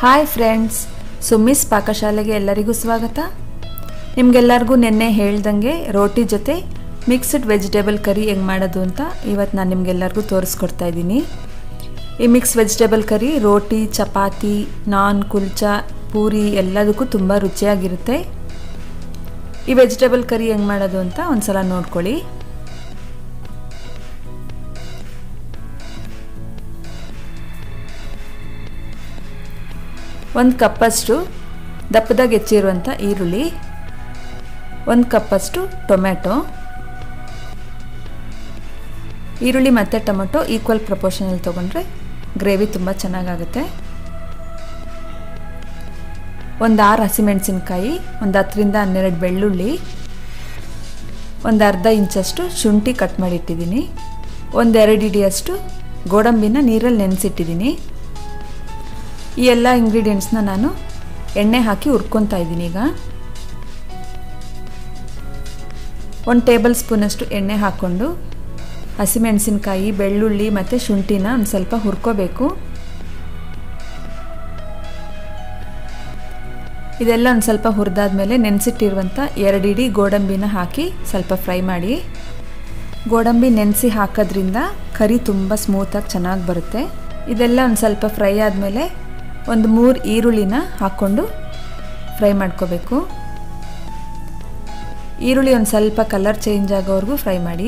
hi friends ಸುಮ್ಮಿಸ್ ಪಾಕಶಾಲೆಗೆ ಎಲ್ಲರಿಗೂ ಸ್ವಾಗತ ನಿಮಗೆಲ್ಲರಿಗೂ ನಿನ್ನೆ ಹೇಳ್ದಂಗೆ ರೋಟಿ ಜೊತೆ ಮಿಕ್ಸ್ಡ್ ವೆಜಿಟೇಬಲ್ ಕರಿ ಹೆಂಗೆ ಮಾಡೋದು ಅಂತ ಇವತ್ತು ನಾನು ನಿಮಗೆಲ್ಲರಿಗೂ ತೋರಿಸ್ಕೊಡ್ತಾ ಇದ್ದೀನಿ ಈ ಮಿಕ್ಸ್ ವೆಜಿಟೇಬಲ್ ಕರಿ ರೋಟಿ ಚಪಾತಿ ನಾನ್ ಕುಲ್ಚಾ ಪೂರಿ ಎಲ್ಲದಕ್ಕೂ ತುಂಬ ರುಚಿಯಾಗಿರುತ್ತೆ ಈ ವೆಜಿಟೇಬಲ್ ಕರಿ ಹೆಂಗೆ ಮಾಡೋದು ಅಂತ ಒಂದ್ಸಲ ನೋಡ್ಕೊಳ್ಳಿ ಒಂದು ಕಪ್ಪಷ್ಟು ದಪ್ಪದಾಗ ಹೆಚ್ಚಿರುವಂಥ ಈರುಳ್ಳಿ ಒಂದು ಕಪ್ಪಷ್ಟು ಟೊಮ್ಯಾಟೊ ಈರುಳ್ಳಿ ಮತ್ತು ಟೊಮೆಟೊ ಈಕ್ವಲ್ ಪ್ರಪೋರ್ಷನಲ್ಲಿ ತೊಗೊಂಡ್ರೆ ಗ್ರೇವಿ ತುಂಬ ಚೆನ್ನಾಗಾಗುತ್ತೆ ಒಂದು ಆರು ಹಸಿಮೆಣಸಿನ್ಕಾಯಿ ಒಂದು ಹತ್ತರಿಂದ ಹನ್ನೆರಡು ಬೆಳ್ಳುಳ್ಳಿ ಒಂದು ಅರ್ಧ ಇಂಚಷ್ಟು ಶುಂಠಿ ಕಟ್ ಮಾಡಿ ಇಟ್ಟಿದ್ದೀನಿ ಒಂದೆರಡು ಇಡಿಯಷ್ಟು ಗೋಡಂಬಿನ ನೀರಲ್ಲಿ ನೆನೆಸಿಟ್ಟಿದ್ದೀನಿ ಈ ಎಲ್ಲ ಇಂಗ್ರೀಡಿಯೆಂಟ್ಸ್ನ ನಾನು ಎಣ್ಣೆ ಹಾಕಿ ಹುರ್ಕೊತಾ ಇದ್ದೀನಿ ಈಗ ಒಂದು ಟೇಬಲ್ ಸ್ಪೂನಷ್ಟು ಎಣ್ಣೆ ಹಾಕ್ಕೊಂಡು ಹಸಿಮೆಣಸಿನ್ಕಾಯಿ ಬೆಳ್ಳುಳ್ಳಿ ಮತ್ತು ಶುಂಠಿನ ಒಂದು ಸ್ವಲ್ಪ ಹುರ್ಕೋಬೇಕು ಇದೆಲ್ಲ ಒಂದು ಸ್ವಲ್ಪ ಹುರಿದಾದ್ಮೇಲೆ ನೆನೆಸಿಟ್ಟಿರುವಂಥ ಎರಡು ಇಡೀ ಗೋಡಂಬಿನ ಹಾಕಿ ಸ್ವಲ್ಪ ಫ್ರೈ ಮಾಡಿ ಗೋಡಂಬಿ ನೆನೆಸಿ ಹಾಕೋದ್ರಿಂದ ಕರಿ ತುಂಬ ಸ್ಮೂತಾಗಿ ಚೆನ್ನಾಗಿ ಬರುತ್ತೆ ಇದೆಲ್ಲ ಒಂದು ಸ್ವಲ್ಪ ಫ್ರೈ ಆದಮೇಲೆ ಒಂದು ಮೂರು ಈರುಳ್ಳಿನ ಹಾಕ್ಕೊಂಡು ಫ್ರೈ ಮಾಡ್ಕೋಬೇಕು ಈರುಳ್ಳಿ ಒಂದು ಸ್ವಲ್ಪ ಕಲರ್ ಚೇಂಜ್ ಆಗೋವರೆಗೂ ಫ್ರೈ ಮಾಡಿ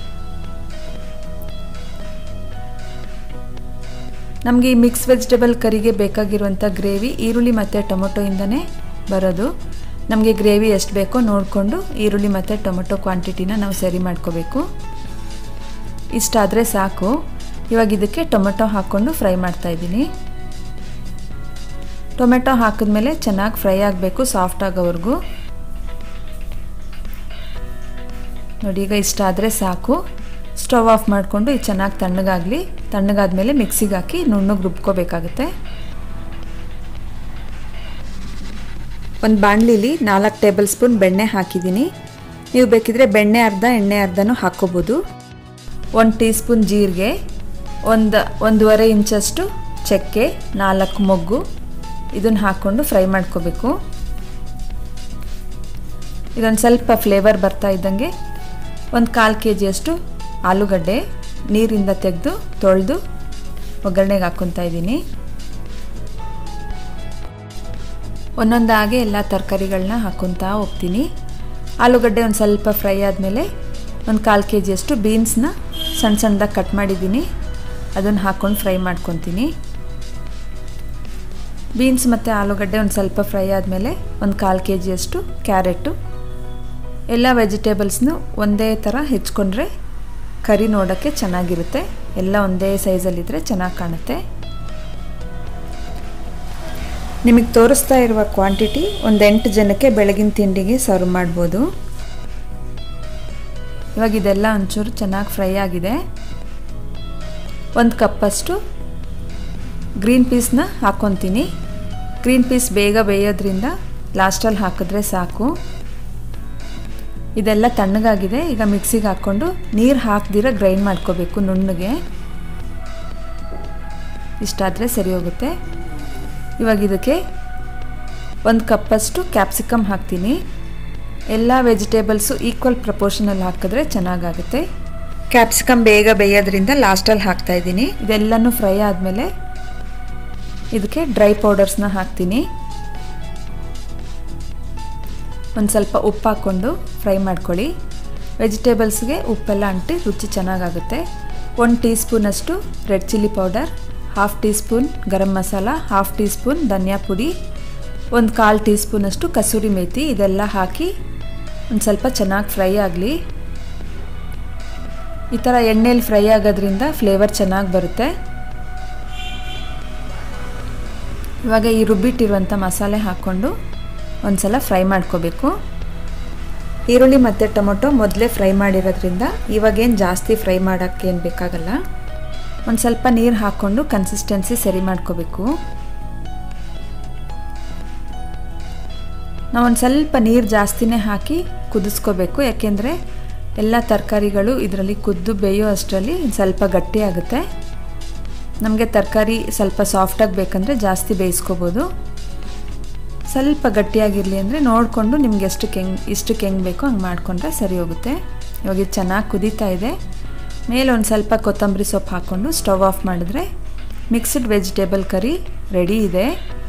ನಮಗೆ ಈ ಮಿಕ್ಸ್ ವೆಜಿಟೇಬಲ್ ಕರಿಗೆ ಬೇಕಾಗಿರುವಂಥ ಗ್ರೇವಿ ಈರುಳ್ಳಿ ಮತ್ತು ಟೊಮೊಟೊಯಿಂದನೇ ಬರೋದು ನಮಗೆ ಗ್ರೇವಿ ಎಷ್ಟು ಬೇಕೋ ನೋಡಿಕೊಂಡು ಈರುಳ್ಳಿ ಮತ್ತು ಟೊಮೊಟೊ ಕ್ವಾಂಟಿಟಿನ ನಾವು ಸರಿ ಮಾಡ್ಕೋಬೇಕು ಇಷ್ಟಾದರೆ ಸಾಕು ಇವಾಗ ಇದಕ್ಕೆ ಟೊಮೆಟೊ ಹಾಕ್ಕೊಂಡು ಫ್ರೈ ಮಾಡ್ತಾಯಿದ್ದೀನಿ ಟೊಮೆಟೊ ಹಾಕಿದ್ಮೇಲೆ ಚೆನ್ನಾಗಿ ಫ್ರೈ ಆಗಬೇಕು ಸಾಫ್ಟ್ ಆಗೋವರೆಗೂ ನೋಡಿ ಈಗ ಇಷ್ಟ ಆದರೆ ಸಾಕು ಸ್ಟವ್ ಆಫ್ ಮಾಡಿಕೊಂಡು ಇದು ಚೆನ್ನಾಗಿ ತಣ್ಣಗಾಗಲಿ ತಣ್ಣಗಾದ್ಮೇಲೆ ಮಿಕ್ಸಿಗೆ ಹಾಕಿ ನುಣ್ಣಗೆ ರುಬ್ಕೋಬೇಕಾಗುತ್ತೆ ಒಂದು ಬಾಣಲಿಲಿ ನಾಲ್ಕು ಟೇಬಲ್ ಸ್ಪೂನ್ ಬೆಣ್ಣೆ ಹಾಕಿದ್ದೀನಿ ನೀವು ಬೇಕಿದ್ರೆ ಬೆಣ್ಣೆ ಅರ್ಧ ಎಣ್ಣೆ ಅರ್ಧನೂ ಹಾಕ್ಕೋಬೋದು ಒಂದು ಟೀ ಸ್ಪೂನ್ ಜೀರಿಗೆ ಒಂದು ಒಂದೂವರೆ ಇಂಚಷ್ಟು ಚಕ್ಕೆ ನಾಲ್ಕು ಮೊಗ್ಗು ಇದನ್ನು ಹಾಕ್ಕೊಂಡು ಫ್ರೈ ಮಾಡ್ಕೋಬೇಕು ಇದೊಂದು ಸ್ವಲ್ಪ ಫ್ಲೇವರ್ ಬರ್ತಾ ಇದ್ದಂಗೆ ಒಂದು ಕಾಲು ಕೆ ಜಿಯಷ್ಟು ಆಲೂಗಡ್ಡೆ ನೀರಿಂದ ತೆಗೆದು ತೊಳೆದು ಒಗ್ಗರಣೆಗೆ ಹಾಕ್ಕೊತಾ ಇದ್ದೀನಿ ಒಂದೊಂದಾಗೆ ಎಲ್ಲ ತರಕಾರಿಗಳನ್ನ ಹಾಕ್ಕೊತಾ ಹೋಗ್ತೀನಿ ಆಲೂಗಡ್ಡೆ ಒಂದು ಸ್ವಲ್ಪ ಫ್ರೈ ಆದಮೇಲೆ ಒಂದು ಕಾಲು ಕೆ ಜಿಯಷ್ಟು ಬೀನ್ಸ್ನ ಸಣ್ಣ ಸಣ್ಣದಾಗಿ ಕಟ್ ಮಾಡಿದ್ದೀನಿ ಅದನ್ನು ಹಾಕ್ಕೊಂಡು ಫ್ರೈ ಮಾಡ್ಕೊತೀನಿ ಬೀನ್ಸ್ ಮತ್ತು ಆಲೂಗಡ್ಡೆ ಒಂದು ಸ್ವಲ್ಪ ಫ್ರೈ ಆದಮೇಲೆ ಒಂದು ಕಾಲು ಕೆ ಜಿಯಷ್ಟು ಕ್ಯಾರೆಟು ಎಲ್ಲ ವೆಜಿಟೇಬಲ್ಸ್ನು ಒಂದೇ ಥರ ಹೆಚ್ಕೊಂಡ್ರೆ ಕರಿ ನೋಡೋಕ್ಕೆ ಚೆನ್ನಾಗಿರುತ್ತೆ ಎಲ್ಲ ಒಂದೇ ಸೈಜಲ್ಲಿದ್ದರೆ ಚೆನ್ನಾಗಿ ಕಾಣುತ್ತೆ ನಿಮಗೆ ತೋರಿಸ್ತಾ ಇರುವ ಕ್ವಾಂಟಿಟಿ ಒಂದು ಎಂಟು ಜನಕ್ಕೆ ಬೆಳಗಿನ ತಿಂಡಿಗೆ ಸರ್ವ್ ಮಾಡ್ಬೋದು ಇವಾಗ ಇದೆಲ್ಲ ಒಂಚೂರು ಚೆನ್ನಾಗಿ ಫ್ರೈ ಆಗಿದೆ ಒಂದು ಕಪ್ಪಷ್ಟು ಗ್ರೀನ್ ಪೀಸ್ನ ಹಾಕ್ಕೊತೀನಿ ಗ್ರೀನ್ ಪೀಸ್ ಬೇಗ ಬೇಯೋದ್ರಿಂದ ಲಾಸ್ಟಲ್ಲಿ ಹಾಕಿದ್ರೆ ಸಾಕು ಇದೆಲ್ಲ ತಣ್ಣಗಾಗಿದೆ ಈಗ ಮಿಕ್ಸಿಗೆ ಹಾಕ್ಕೊಂಡು ನೀರು ಹಾಕ್ದಿರ ಗ್ರೈಂಡ್ ಮಾಡ್ಕೋಬೇಕು ನುಣ್ಣಗೆ ಇಷ್ಟಾದರೆ ಸರಿ ಹೋಗುತ್ತೆ ಇವಾಗ ಇದಕ್ಕೆ ಒಂದು ಕಪ್ಪಷ್ಟು ಕ್ಯಾಪ್ಸಿಕಮ್ ಹಾಕ್ತೀನಿ ಎಲ್ಲ ವೆಜಿಟೇಬಲ್ಸು ಈಕ್ವಲ್ ಪ್ರಪೋರ್ಷನಲ್ಲಿ ಹಾಕಿದ್ರೆ ಚೆನ್ನಾಗಾಗುತ್ತೆ ಕ್ಯಾಪ್ಸಿಕಮ್ ಬೇಗ ಬೇಯೋದ್ರಿಂದ ಲಾಸ್ಟಲ್ಲಿ ಹಾಕ್ತಾಯಿದ್ದೀನಿ ಇದೆಲ್ಲನೂ ಫ್ರೈ ಆದಮೇಲೆ ಇದಕ್ಕೆ ಡ್ರೈ ಪೌಡರ್ಸ್ನ ಹಾಕ್ತೀನಿ ಒಂದು ಸ್ವಲ್ಪ ಉಪ್ಪು ಹಾಕ್ಕೊಂಡು ಫ್ರೈ ಮಾಡ್ಕೊಳ್ಳಿ ವೆಜಿಟೇಬಲ್ಸ್ಗೆ ಉಪ್ಪೆಲ್ಲ ಅಂಟಿ ರುಚಿ ಚೆನ್ನಾಗಾಗುತ್ತೆ ಒಂದು ಟೀ ಸ್ಪೂನಷ್ಟು red chilli powder half teaspoon garam masala half teaspoon ಧನಿಯಾ ಪುಡಿ ಒಂದು ಕಾಲು ಟೀ ಸ್ಪೂನಷ್ಟು ಕಸೂರಿ ಮೇಥಿ ಇದೆಲ್ಲ ಹಾಕಿ ಒಂದು ಸ್ವಲ್ಪ ಚೆನ್ನಾಗಿ ಫ್ರೈ ಆಗಲಿ ಈ ಥರ ಎಣ್ಣೆಯಲ್ಲಿ ಫ್ರೈ ಆಗೋದ್ರಿಂದ ಫ್ಲೇವರ್ ಚೆನ್ನಾಗಿ ಬರುತ್ತೆ ಇವಾಗ ಈ ರುಬ್ಬಿಟ್ಟಿರುವಂಥ ಮಸಾಲೆ ಹಾಕ್ಕೊಂಡು ಒಂದು ಸಲ ಫ್ರೈ ಮಾಡ್ಕೋಬೇಕು ಈರುಳ್ಳಿ ಮತ್ತು ಟೊಮೊಟೊ ಮೊದಲೇ ಫ್ರೈ ಮಾಡಿರೋದ್ರಿಂದ ಇವಾಗೇನು ಜಾಸ್ತಿ ಫ್ರೈ ಮಾಡೋಕ್ಕೇನು ಬೇಕಾಗಲ್ಲ ಒಂದು ಸ್ವಲ್ಪ ನೀರು ಹಾಕ್ಕೊಂಡು ಕನ್ಸಿಸ್ಟೆನ್ಸಿ ಸರಿ ಮಾಡ್ಕೋಬೇಕು ನಾವು ಒಂದು ಸ್ವಲ್ಪ ನೀರು ಜಾಸ್ತಿನೇ ಹಾಕಿ ಕುದಿಸ್ಕೋಬೇಕು ಯಾಕೆಂದರೆ ಎಲ್ಲ ತರಕಾರಿಗಳು ಇದರಲ್ಲಿ ಕುದ್ದು ಬೇಯೋ ಅಷ್ಟರಲ್ಲಿ ಸ್ವಲ್ಪ ಗಟ್ಟಿಯಾಗುತ್ತೆ ನಮಗೆ ತರಕಾರಿ ಸ್ವಲ್ಪ ಸಾಫ್ಟಾಗಿ ಬೇಕಂದರೆ ಜಾಸ್ತಿ ಬೇಯಿಸ್ಕೋಬೋದು ಸ್ವಲ್ಪ ಗಟ್ಟಿಯಾಗಿರಲಿ ಅಂದರೆ ನೋಡಿಕೊಂಡು ನಿಮ್ಗೆ ಎಷ್ಟಕ್ಕೆ ಹೆಂಗೆ ಇಷ್ಟಕ್ಕೆ ಹೆಂಗೆ ಬೇಕೋ ಹಂಗೆ ಮಾಡಿಕೊಂಡ್ರೆ ಸರಿ ಹೋಗುತ್ತೆ ಇವಾಗ ಇದು ಚೆನ್ನಾಗಿ ಕುದೀತಾ ಇದೆ ಮೇಲೆ ಒಂದು ಸ್ವಲ್ಪ ಕೊತ್ತಂಬರಿ ಸೊಪ್ಪು ಹಾಕ್ಕೊಂಡು ಸ್ಟವ್ ಆಫ್ ಮಾಡಿದ್ರೆ ಮಿಕ್ಸ್ಡ್ ವೆಜಿಟೇಬಲ್ ಕರಿ ರೆಡಿ ಇದೆ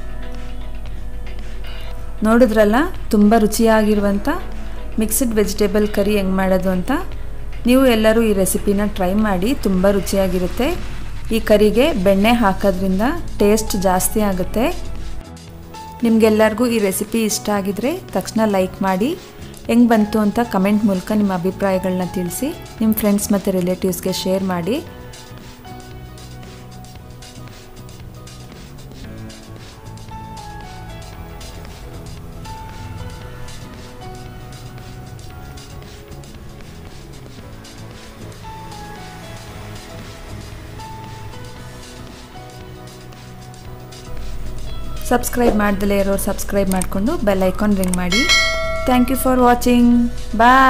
ನೋಡಿದ್ರಲ್ಲ ತುಂಬ ರುಚಿಯಾಗಿರುವಂಥ ಮಿಕ್ಸ್ಡ್ ವೆಜಿಟೇಬಲ್ ಕರಿ ಹೆಂಗೆ ಮಾಡೋದು ಅಂತ ನೀವು ಎಲ್ಲರೂ ಈ ರೆಸಿಪಿನ ಟ್ರೈ ಮಾಡಿ ತುಂಬ ರುಚಿಯಾಗಿರುತ್ತೆ ಈ ಕರಿಗೆ ಬೆಣ್ಣೆ ಹಾಕೋದ್ರಿಂದ ಟೇಸ್ಟ್ ಜಾಸ್ತಿ ಆಗುತ್ತೆ ನಿಮಗೆಲ್ಲರಿಗೂ ಈ ರೆಸಿಪಿ ಇಷ್ಟ ಆಗಿದರೆ ತಕ್ಷಣ ಲೈಕ್ ಮಾಡಿ ಹೆಂಗೆ ಬಂತು ಅಂತ ಕಮೆಂಟ್ ಮೂಲಕ ನಿಮ್ಮ ಅಭಿಪ್ರಾಯಗಳನ್ನ ತಿಳಿಸಿ ನಿಮ್ಮ ಫ್ರೆಂಡ್ಸ್ ಮತ್ತು ರಿಲೇಟಿವ್ಸ್ಗೆ ಶೇರ್ ಮಾಡಿ ಸಬ್ಸ್ಕ್ರೈಬ್ ಮಾಡ್ದಲೇ ಇರೋರು ಸಬ್ಸ್ಕ್ರೈಬ್ ಮಾಡಿಕೊಂಡು ಬೆಲ್ ಐಕಾನ್ ರಿಂಗ್ ಮಾಡಿ thank you for watching bye